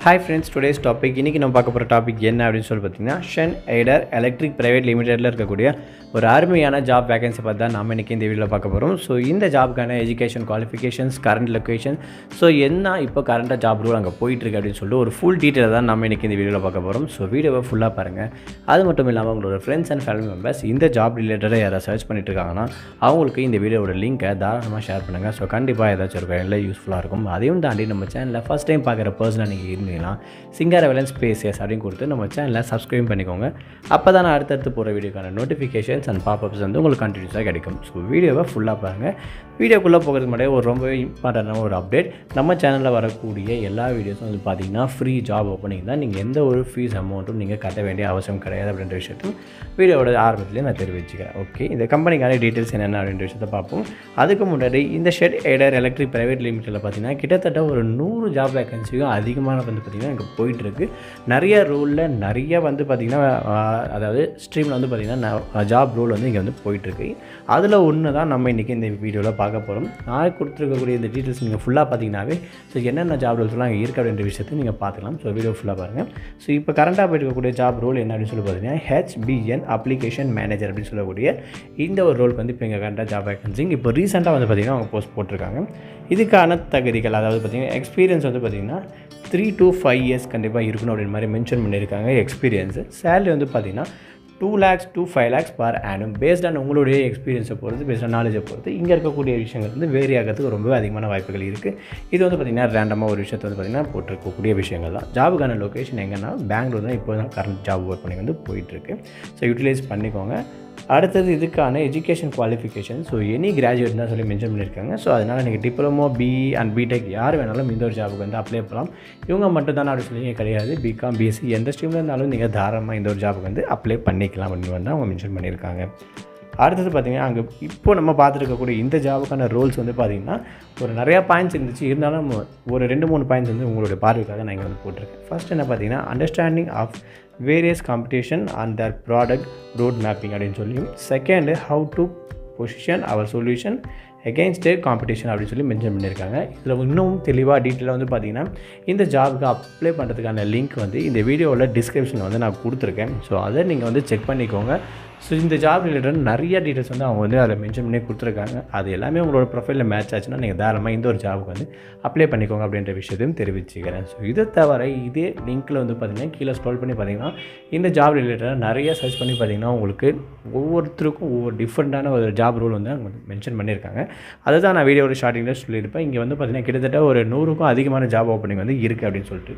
hi friends today's topic இன்றைக்கி நம்ம பார்க்க போகிற டாபிக் என்ன அப்படின்னு சொல்லி பார்த்தீங்கன்னா ஷென் எய்டர் எலக்ட்ரிக் பிரைவேட் லிமிடெடில் இருக்கக்கூடிய ஒரு அருமையான ஜாப் வேகன்சி பார்த்து தான் நம்ம இன்றைக்கி இந்த வீடியோவில் பார்க்க போகிறோம் ஸோ இந்த ஜாப்க்கான education qualifications current location so என்ன இப்போ கரண்ட்டாக ஜாப் ரூல் அங்கே போயிட்டுருக்கு அப்படின்னு சொல்லிட்டு ஒரு ஃபுல் டீட்டெயில் தான் நம்ம இன்றைக்கி இந்த வீடியோவில் பார்க்க போகிறோம் ஸோ வீடியோவை ஃபுல்லாக பாருங்கள் அது மட்டும் இல்லாமல் உங்களோட ஃப்ரெண்ட்ஸ் அண்ட் ஃபேமிலி மெம்பர்ஸ் இந்த ஜாப் ரிலேட்டடாக யாராவது சர்ச் பண்ணிட்டு இருக்காங்கன்னா அவங்களுக்கு இந்த வீடியோவோட லிங்க்கை தாராளமாக ஷேர் பண்ணுங்கள் ஸோ கண்டிப்பாக ஏதாச்சும் ஒரு வேலை யூஸ்ஃபுல்லாக இருக்கும் அதையும் தாண்டி நம்ம சேனலில் ஃபஸ்ட் டைம் பார்க்குற பர்சனாக நீங்கள் இருந்தீங்கன்னா சிங்கார வேலன் ஸ்பேசஸ் அப்படின்னு கொடுத்து நம்ம சேனலில் சப்ஸ்கிரைப் பண்ணிக்கோங்க அப்போ தான் நான் அடுத்தடுத்து போகிற வீடியோக்கான நோட்டிஃபிகேஷன்ஸ் அண்ட் பாப்அப்ஸ் வந்து உங்களுக்கு கண்டினியூஸாக கிடைக்கும் ஸோ வீடியோவை ஃபுல்லாக பாருங்கள் வீடியோக்குள்ளே போகிறதுக்கு முன்னாடி ஒரு ரொம்ப இம்பார்ட்டண்டான ஒரு அப்டேட் நம்ம சேனலில் வரக்கூடிய எல்லா வீடியோஸும் வந்து பார்த்தீங்கன்னா ஃப்ரீ ஜாப் ஓப்பனிங் தான் நீங்கள் எந்த ஒரு ஃபீஸ் அமௌண்ட்டும் நீங்கள் கட்ட வேண்டிய அவசியம் கிடையாது அப்படின்ற விஷயத்தையும் வீடியோவோட ஆரம்பத்திலே நான் தெரிவிச்சுக்கிறேன் ஓகே இந்த கம்பெனிக்கான டீட்டெயில்ஸ் என்னென்ன அப்படின்ற விஷயத்தை பார்ப்போம் அதுக்கு முன்னாடி இந்த ஷெட் எய்டர் எலக்ட்ரிக் பிரைவேட் லிமிட்டில் பார்த்தீங்கன்னா கிட்டத்தட்ட ஒரு நூறு ஜாப் வேகன்சியும் அதிகமான வந்து பார்த்திங்கன்னா இங்கே போயிட்டுருக்கு நிறைய ரூலில் நிறைய வந்து பார்த்திங்கன்னா ஆஹ், அதாவது ஸ்ட்ரீமில் வந்து பார்த்திங்கன்னா ஜாப் ரூல் வந்து இங்கே வந்து போயிட்டுருக்கு அதில் ஒன்று தான் நம்ம இன்றைக்கி இந்த வீடியோவில் பார்க்க போகிறோம் நான் கொடுத்துருக்கக்கூடிய இந்த டீட்டெயில்ஸ் நீங்கள் ஃபுல்லாக பார்த்தீங்கன்னாவே ஸோ என்னென்ன ஜாப் ரூல்ஸ்லாம் அங்கே இருக்குது அப்படின்ற விஷயத்தை நீங்கள் பார்த்துக்கலாம் ஸோ வீடியோ ஃபுல்லாக பாருங்கள் ஸோ இப்போ கரண்ட்டாக போயிட்டு இருக்கக்கூடிய ஜாப் ரோல் என்ன அப்படின்னு சொல்லி பார்த்தீங்கன்னா ஹெச்பிஎன் அப்ளிகேஷன் மேனேஜர் அப்படின்னு சொல்லக்கூடிய இந்த ஒரு ரோலுக்கு வந்து இப்போ இங்கே கரண்ட்டாக ஜாப் வேகன்சிங் இப்போ ரீசெண்டாக வந்து பார்த்திங்கன்னா அவங்க போஸ்ட் போட்டிருக்காங்க இதுக்கான தகுதிகள் அதாவது பார்த்திங்கன்னா எக்ஸ்பீரியன்ஸ் வந்து பார்த்திங்கன்னா த்ரீ to ஃபைவ் இயர்ஸ் கண்டிப்பாக இருக்கணும் அப்படின்னு மாதிரி மென்ஷன் பண்ணியிருக்காங்க எக்ஸ்பீரியன்ஸு சேலரி வந்து பார்த்திங்கன்னா two lakhs to five lakhs per annum based on உங்களுடைய எக்ஸ்பீரியன்ஸை பொறுத்து பேஸ்ட் ஆன் நாலேஜை பொறுத்து இங்கே இருக்கக்கூடிய விஷயங்கள் வந்து வேரி ஆகிறதுக்கு ரொம்பவே அதிகமான வாய்ப்புகள் இருக்குது இது வந்து பார்த்திங்கன்னா ரேண்டமாக ஒரு விஷயத்தை வந்து பார்த்திங்கன்னா போட்டிருக்கக்கூடிய விஷயங்கள் தான் ஜாபுக்கான லொக்கேஷன் எங்கன்னா பெங்களூர் தான் இப்போ தான் கரண்ட் ஜாப் ஒர்க் பண்ணி வந்து போயிட்டுருக்கு ஸோ யூட்டிலைஸ் பண்ணிக்கோங்க அடுத்தது இதுக்கான education qualification so any graduate தான் சொல்லி மென்ஷன் பண்ணியிருக்காங்க ஸோ அதனால் நீங்கள் டிப்ளமோ பிஇ அண்ட் பிடெக் யார் வேணாலும் இந்த ஒரு ஜாபுக்கு வந்து அப்ளை பண்ணலாம் இவங்க மட்டும் தான் அப்படி சொல்லி கிடையாது பிகாம் பிஎஸ்சி எந்த ஸ்ட்ரீமில் இருந்தாலும் நீங்கள் தாராளமாக இந்த ஒரு ஜாபுக்கு வந்து அப்ளை பண்ணிக்கலாம் அப்படின்னு வந்து அவங்க மென்ஷன் பண்ணியிருக்காங்க அடுத்தது பார்த்தீங்கன்னா அங்கே இப்போ நம்ம பார்த்துருக்கக்கூடிய இந்த ஜாபுக்கான ரோல்ஸ் வந்து பார்த்தீங்கன்னா ஒரு நிறையா பாயிண்ட்ஸ் இருந்துச்சு இருந்தாலும் நம்ம ஒரு ரெண்டு மூணு பாயிண்ட்ஸ் வந்து உங்களுடைய பார்வைக்காக நான் இங்கே வந்து போட்டிருக்கேன் ஃபர்ஸ்ட் என்ன பார்த்தீங்கன்னா understanding of various competition and their product road mapping அப்படின்னு சொல்லியும் second how to position our solution against competition அப்படின்னு சொல்லி மென்ஷன் பண்ணியிருக்காங்க இதில் இன்னும் தெளிவாக டீட்டெயிலாக வந்து பார்த்தீங்கன்னா இந்த ஜாபுக்கு அப்ளை பண்ணுறதுக்கான லிங்க் வந்து இந்த வீடியோவில் டிஸ்கிரிப்ஷனில் வந்து நான் கொடுத்துருக்கேன் ஸோ அதை நீங்கள் வந்து செக் பண்ணிக்கோங்க ஸோ இந்த ஜாப் ரிலேட்டட் நிறைய டீட்டெயில்ஸ் வந்து அவங்க வந்து அதில் மென்ஷன் பண்ணி கொடுத்துருக்காங்க அது எல்லாமே உங்களோட ப்ரொஃபைலில் மேட்ச் ஆச்சுன்னா நீங்கள் தாராளமாக இந்த ஒரு ஜாபுக்கு வந்து அப்ளை பண்ணிக்கோங்க அப்படின்ற விஷயத்தையும் தெரிவிச்சுக்கிறேன் ஸோ இதை தவிர இதே லிங்க்கில் வந்து பார்த்தீங்கன்னா கீழே ஸ்க்ரோல் பண்ணி பார்த்தீங்கன்னா இந்த ஜாப் ரிலேட்டடாக நிறைய சர்ச் பண்ணி பார்த்தீங்கன்னா உங்களுக்கு ஒவ்வொருத்தருக்கும் ஒவ்வொரு டிஃப்ரெண்ட்டான ஒரு ஜாப் ரோல் வந்து அவங்க மென்ஷன் பண்ணியிருக்காங்க அதை தான் நான் வீடியோட ஸ்டார்டிங்கில் சொல்லியிருப்பேன் இங்கே வந்து பார்த்தீங்கன்னா கிட்டத்தட்ட ஒரு நூறுக்கும் அதிகமான ஜாப் ஓப்பனிங் வந்து இருக்குது அப்படின்னு சொல்லிட்டு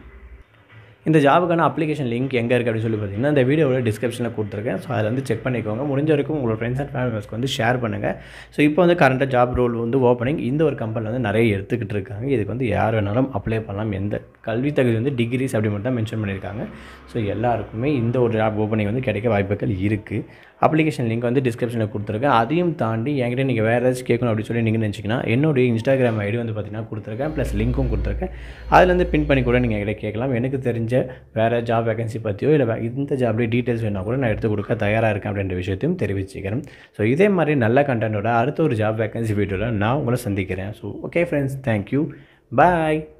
இந்த ஜாபுக்கான அப்ளிகேஷன் லிங்க் எங்கே இருக்குது அப்படின்னு சொல்லி பார்த்தீங்கன்னா இந்த வீடியோவில் டிஸ்கிரிப்ஷனில் கொடுத்துருக்கேன் ஸோ அதில் வந்து செக் பண்ணிக்கோங்க முடிஞ்ச வரைக்கும் உங்களோட ஃப்ரெண்ட்ஸ் அண்ட் ஃபேமிலிஸ்க்கு வந்து ஷேர் பண்ணுங்கள் ஸோ இப்போ வந்து கரண்ட்டாக ஜாப் ரோல் வந்து ஓப்பனிங் இந்த ஒரு கம்பெனியில் வந்து நிறைய எடுத்துக்கிட்டு இருக்காங்க இதுக்கு வந்து யார் வேணாலும் அப்ளை பண்ணலாம் எந்த கல்வி தகுதி வந்து டிகிரிஸ் அப்படி மட்டும் தான் மென்ஷன் பண்ணியிருக்காங்க ஸோ எல்லாருக்குமே இந்த ஒரு ஜாப் ஓப்பனிங் வந்து கிடைக்க வாய்ப்புகள் இருக்குது அப்ளிகேஷன் லிங்க் வந்து டிஸ்கிரிப்ஷனில் கொடுத்துருக்கேன் அதையும் தாண்டி என்கிட்ட நீங்கள் வேறு ஏதாச்சும் கேட்கணும் அப்படின்னு சொல்லி நீங்கள் நினச்சிங்கன்னா என்னுடைய இன்ஸ்டாகிராம் ஐடி வந்து பார்த்தீங்கன்னா கொடுத்துருக்கேன் ப்ளஸ் லிங்க்கும் கொடுத்துருக்கேன் அதுலேருந்து பின் பண்ணி கூட நீங்கள் என்கிட்ட கேட்கலாம் எனக்கு தெரிஞ்ச வேறு ஜாப் வேகன்சி பற்றியோ இல்லை வே- இந்த ஜாப்லேயே டீட்டெயில்ஸ் வேணால் கூட நான் எடுத்து கொடுக்க தயாராக இருக்கேன் அப்படின்ற விஷயத்தையும் தெரிவிச்சுக்கிறேன் ஸோ இதே மாதிரி நல்ல கண்டென்ட்டோட அடுத்த ஒரு ஜாப் வேகன்சி வீடியோவில் நான் உங்களை சந்திக்கிறேன் ஸோ ஓகே ஃப்ரெண்ட்ஸ் தேங்க்யூ பாய்